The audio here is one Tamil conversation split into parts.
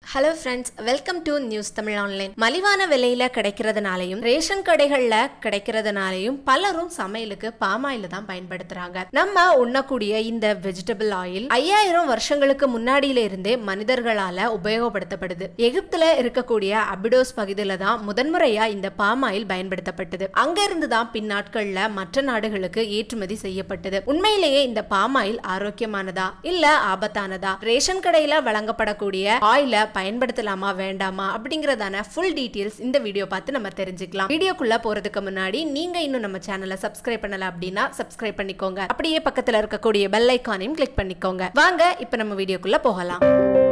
hello friends welcome to news Tamil online மலிவான விலையில கிடைக்கிறதுனாலையும் ரேஷன் கடைகள்ல கிடைக்கிறதுனாலையும் பலரும் சமையலுக்கு பாமாயில தான் பயன்படுத்துறாங்க நம்ம உண்ணக்கூடிய இந்த வெஜிடபிள் ஆயில் ஐயாயிரம் வருஷங்களுக்கு முன்னாடியில இருந்தே மனிதர்களால உபயோகப்படுத்தப்படுது எகிப்துல இருக்கக்கூடிய அபிடோஸ் பகுதியில தான் முதன்முறையா இந்த பாமாயில் பயன்படுத்தப்பட்டது அங்க இருந்து தான் பின்னாட்கள்ல மற்ற நாடுகளுக்கு ஏற்றுமதி செய்யப்பட்டது உண்மையிலேயே இந்த பாமாயில் ஆரோக்கியமானதா இல்ல ஆபத்தானதா ரேஷன் கடையில வழங்கப்படக்கூடிய ஆயில பயன்படுத்தலாமா வேண்டாமா அப்படிங்கறதான ஃபுல் டீடைல்ஸ் இந்த வீடியோ பார்த்து நம்ம தெரிஞ்சுக்கலாம் வீடியோக்குள்ள போறதுக்கு முன்னாடி நீங்க இன்னும் நம்ம சேனலை சப்ஸ்கிரைப் பண்ணல அப்படின்னா சப்ஸ்கிரைப் பண்ணிக்கோங்க அப்படியே பக்கத்துல இருக்கக்கூடிய பெல் ஐக்கானையும் கிளிக் பண்ணிக்கோங்க வாங்க இப்ப நம்ம வீடியோக்குள்ள போகலாம்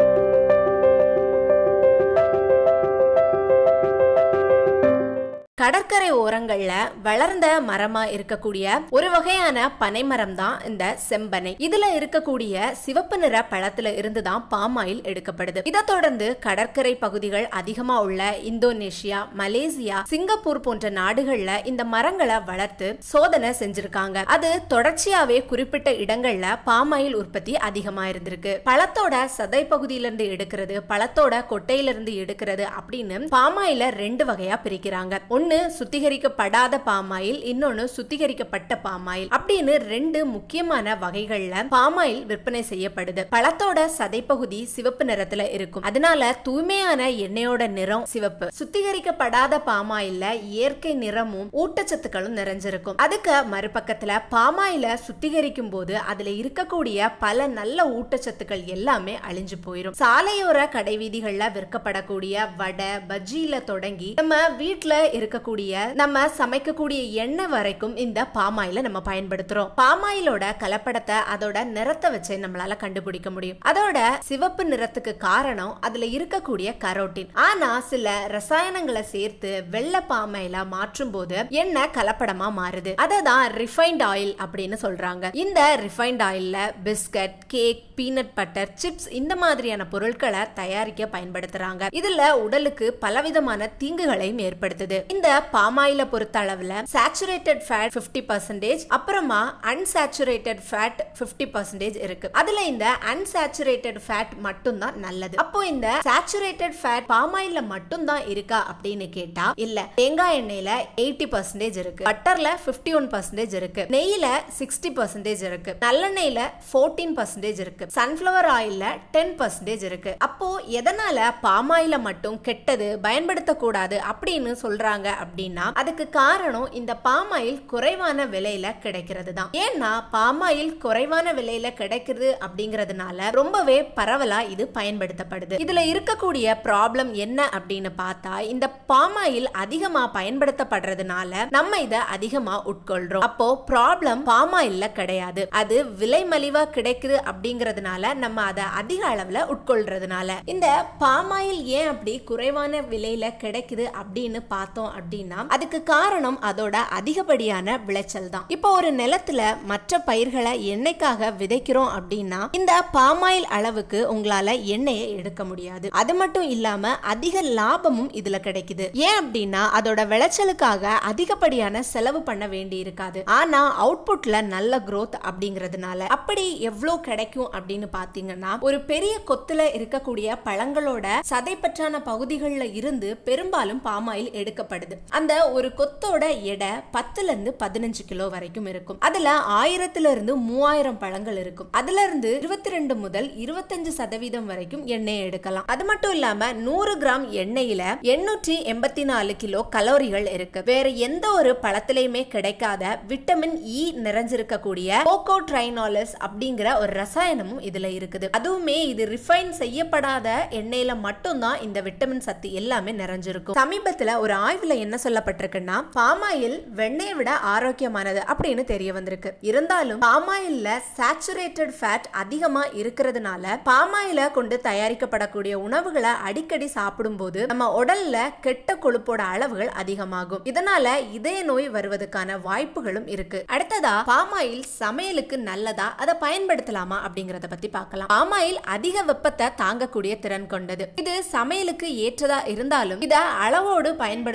கடற்கரை ஓரங்கள்ல வளர்ந்த மரமா இருக்கக்கூடிய ஒரு வகையான பனைமரம் தான் இந்த செம்பனை இதுல இருக்கக்கூடிய சிவப்பு நிற பழத்துல இருந்து தான் பாமாயில் எடுக்கப்படுது இதை தொடர்ந்து கடற்கரை பகுதிகள் அதிகமா உள்ள இந்தோனேஷியா மலேசியா சிங்கப்பூர் போன்ற நாடுகள்ல இந்த மரங்களை வளர்த்து சோதனை செஞ்சிருக்காங்க அது தொடர்ச்சியாவே குறிப்பிட்ட இடங்கள்ல பாமாயில் உற்பத்தி அதிகமா இருந்திருக்கு பழத்தோட சதை பகுதியிலிருந்து எடுக்கிறது பழத்தோட கொட்டையிலிருந்து எடுக்கிறது அப்படின்னு பாமாயில ரெண்டு வகையா பிரிக்கிறாங்க ஒன்னு சுத்திகரிக்கப்படாத பாமாயில் இன்னொன்னு சுத்திகரிக்கப்பட்ட பாமாயில் அப்படின்னு ரெண்டு முக்கியமான வகைகள்ல பாமாயில் விற்பனை செய்யப்படுது பழத்தோட சதைப்பகுதி சிவப்பு நிறத்துல இருக்கும் அதனால தூய்மையான எண்ணெயோட நிறம் சிவப்பு சுத்திகரிக்கப்படாத பாமாயில்ல இயற்கை நிறமும் ஊட்டச்சத்துக்களும் நிறைஞ்சிருக்கும் அதுக்கு மறுபக்கத்துல பாமாயில சுத்திகரிக்கும் போது அதுல இருக்கக்கூடிய பல நல்ல ஊட்டச்சத்துக்கள் எல்லாமே அழிஞ்சு போயிடும் சாலையோர கடை வீதிகள்ல விற்கப்படக்கூடிய வடை பஜ்ஜியில தொடங்கி நம்ம வீட்டுல இருக்கக்கூடிய நம்ம சமைக்கக்கூடிய எண்ணெய் வரைக்கும் இந்த பாமாயில நம்ம பயன்படுத்துறோம் பாமாயிலோட கலப்படத்தை அதோட நிறத்தை வச்சு நம்மளால கண்டுபிடிக்க முடியும் அதோட சிவப்பு நிறத்துக்கு காரணம் அதுல இருக்கக்கூடிய கரோட்டின் ஆனா சில ரசாயனங்களை சேர்த்து வெள்ளை பாமாயில மாற்றும் போது எண்ணெய் கலப்படமா மாறுது அதை தான் ரிஃபைன்ட் ஆயில் அப்படின்னு சொல்றாங்க இந்த ரிஃபைன்ட் ஆயில்ல biscuit cake peanut butter chips இந்த மாதிரியான பொருட்களை தயாரிக்க பயன்படுத்துறாங்க இதுல உடலுக்கு பலவிதமான தீங்குகளையும் ஏற்படுத்துது இந்த பாமாயில பொறுத்த அளவுல சேச்சுரேட்டட் ஃபேட் பிப்டி பர்சன்டேஜ் அப்புறமா அன்சாச்சுரேட்டட் ஃபேட் பிப்டி பர்சன்டேஜ் இருக்கு அதுல இந்த அன்சாச்சுரேட்டட் ஃபேட் மட்டும் தான் நல்லது அப்போ இந்த சேச்சுரேட்டட் ஃபேட் பாமாயில மட்டும் தான் இருக்கா அப்படின்னு கேட்டா இல்ல தேங்காய் எண்ணெயில எயிட்டி பர்சன்டேஜ் இருக்கு பட்டர்ல பிப்டி ஒன் பர்சன்டேஜ் இருக்கு நெய்யில சிக்ஸ்டி பர்சன்டேஜ் இருக்கு நல்லெண்ணெயில ஃபோர்டீன் பர்சன்டேஜ் இருக்கு சன்ஃபிளவர் ஆயில்ல டென் பர்சன்டேஜ் இருக்கு அப்போ எதனால பாமாயில மட்டும் கெட்டது பயன்படுத்தக்கூடாது அப்படின்னு சொல்றாங்க அப்படின்னா அதுக்கு காரணம் இந்த பாமாயில் குறைவான விலையில கிடைக்கிறது தான் ஏன்னா பாமாயில் குறைவான விலையில கிடைக்கிறது அப்படிங்கறதுனால ரொம்பவே பரவலா இது பயன்படுத்தப்படுது இதுல இருக்கக்கூடிய ப்ராப்ளம் என்ன அப்படின்னு பார்த்தா இந்த பாமாயில் அதிகமா பயன்படுத்தப்படுறதுனால நம்ம இத அதிகமா உட்கொள்றோம் அப்போ ப்ராப்ளம் பாமாயில்ல கிடையாது அது விலை மலிவா கிடைக்குது அப்படிங்கறதுனால நம்ம அதை அதிக அளவுல உட்கொள்றதுனால இந்த பாமாயில் ஏன் அப்படி குறைவான விலையில கிடைக்குது அப்படின்னு பார்த்தோம் அப்படின்னா அதுக்கு காரணம் அதோட அதிகப்படியான விளைச்சல் தான் இப்போ ஒரு நிலத்துல மற்ற பயிர்களை எண்ணெய்க்காக விதைக்கிறோம் அப்படின்னா இந்த பாமாயில் அளவுக்கு உங்களால எண்ணெயை எடுக்க முடியாது அது மட்டும் இல்லாம அதிக லாபமும் இதுல கிடைக்குது ஏன் அப்படின்னா அதோட விளைச்சலுக்காக அதிகப்படியான செலவு பண்ண வேண்டி இருக்காது ஆனா அவுட்புட்ல நல்ல growth அப்படிங்கறதுனால அப்படி எவ்வளவு கிடைக்கும் அப்படின்னு பாத்தீங்கன்னா ஒரு பெரிய கொத்துல இருக்கக்கூடிய பழங்களோட சதைப்பற்றான பகுதிகளில் இருந்து பெரும்பாலும் பாமாயில் எடுக்கப்படுது அந்த ஒரு கொத்தோட எடை பத்துல இருந்து பதினஞ்சு கிலோ வரைக்கும் இருக்கும் அதுல ஆயிரத்துல இருந்து மூவாயிரம் பழங்கள் இருக்கும் அதுல இருந்து இருபத்தி ரெண்டு முதல் இருபத்தஞ்சு சதவீதம் வரைக்கும் எண்ணெய் எடுக்கலாம் அது மட்டும் இல்லாம நூறு கிராம் எண்ணெயில எண்ணூற்றி எண்பத்தி நாலு கிலோ கலோரிகள் இருக்கு வேற எந்த ஒரு பழத்திலையுமே கிடைக்காத விட்டமின் இ நிறைஞ்சிருக்கக்கூடிய கோகோட்ரைனாலஸ் அப்படிங்கிற ஒரு ரசாயனமும் இதுல இருக்குது அதுவுமே இது ரிஃபைன் செய்யப்படாத எண்ணெயில மட்டும்தான் இந்த விட்டமின் சத்து எல்லாமே நிறைஞ்சிருக்கும் சமீபத்துல ஒரு ஆய்வுல என்ன சொல்லப்பட்டிருக்குன்னா பாமாயில் வெண்ணெயை விட ஆரோக்கியமானது அப்படின்னு தெரிய வந்திருக்கு இருந்தாலும் பாமாயில்ல சேச்சுரேட்டட் ஃபேட் அதிகமா இருக்கிறதுனால பாமாயில கொண்டு தயாரிக்கப்படக்கூடிய உணவுகளை அடிக்கடி சாப்பிடும்போது நம்ம உடல்ல கெட்ட கொழுப்போட அளவுகள் அதிகமாகும் இதனால இதய நோய் வருவதற்கான வாய்ப்புகளும் இருக்கு அடுத்ததா பாமாயில் சமையலுக்கு நல்லதா அதை பயன்படுத்தலாமா அப்படிங்கறத பத்தி பார்க்கலாம் பாமாயில் அதிக வெப்பத்தை தாங்கக்கூடிய திறன் கொண்டது இது சமையலுக்கு ஏற்றதா இருந்தாலும் இத அளவோடு பயன்படுத்துறது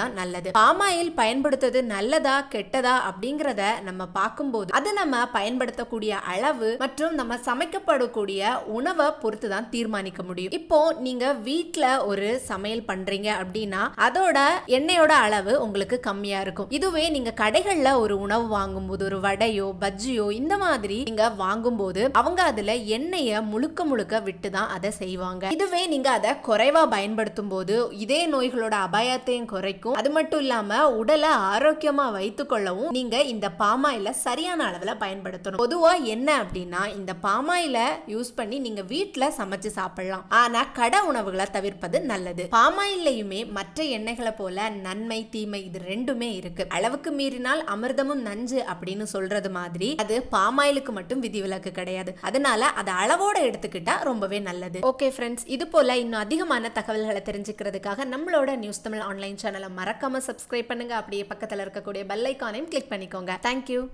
தான் நல்லது பாமாயில் பயன்படுத்துறது நல்லதா கெட்டதா அப்படிங்கறத நம்ம பார்க்கும்போது அது நம்ம பயன்படுத்தக்கூடிய அளவு மற்றும் நம்ம சமைக்கப்படக்கூடிய உணவை பொறுத்து தான் தீர்மானிக்க முடியும் இப்போ நீங்க வீட்ல ஒரு சமையல் பண்றீங்க அப்படின்னா அதோட எண்ணெயோட அளவு உங்களுக்கு கம்மியா இருக்கும் இதுவே நீங்க கடைகள்ல ஒரு உணவு வாங்கும்போது ஒரு வடையோ பஜ்ஜியோ இந்த மாதிரி நீங்க வாங்கும்போது அவங்க அதுல எண்ணெய முழுக்க முழுக்க விட்டு தான் அதை செய்வாங்க இதுவே நீங்க அதை குறைவா பயன்படுத்தும் போது இதே நோய்களோட அபாயத்தையும் குறைக்கும் அது மட்டும் இல்லாம உடலை ஆரோக்கியமா வைத்துக் கொள்ளவும் நீங்க இந்த பாமாயில சரியான அளவுல பயன்படுத்தணும் பொதுவா என்ன அப்படின்னா இந்த பாமாயில யூஸ் பண்ணி நீங்க வீட்ல சமைச்சு சாப்பிடலாம் ஆனா கடை உணவுகளை தவிர்ப்பது நல்லது பாமாயிலையுமே மற்ற எண்ணெய்களை போல நன்மை தீமை இது ரெண்டுமே இருக்கு அளவுக்கு மீறினால் அமிர்தமும் நஞ்சு அப்படின்னு சொல்றது மாதிரி அது பாமாயிலுக்கு மட்டும் விதிவிலக்கு கிடையாது அதனால அதை அளவோட எடுத்துக்கிட்டா ரொம்பவே நல்லது ஓகே ஃப்ரெண்ட்ஸ் இது போல இன்னும் அதிகமான தகவல்களை தெரிஞ்சுக்கிறதுக்காக நம்மளோட நியூஸ் தமிழ் ஆன்லைன் சேனலை மறக்காம சப்ஸ்கிரைப் பண்ணுங்க அப்படியே பக்கத்துல இருக்கக்கூடிய பெல் ஐக்கானையும் கிளிக் பண்ணிக்கோங்க தேங்க்யூ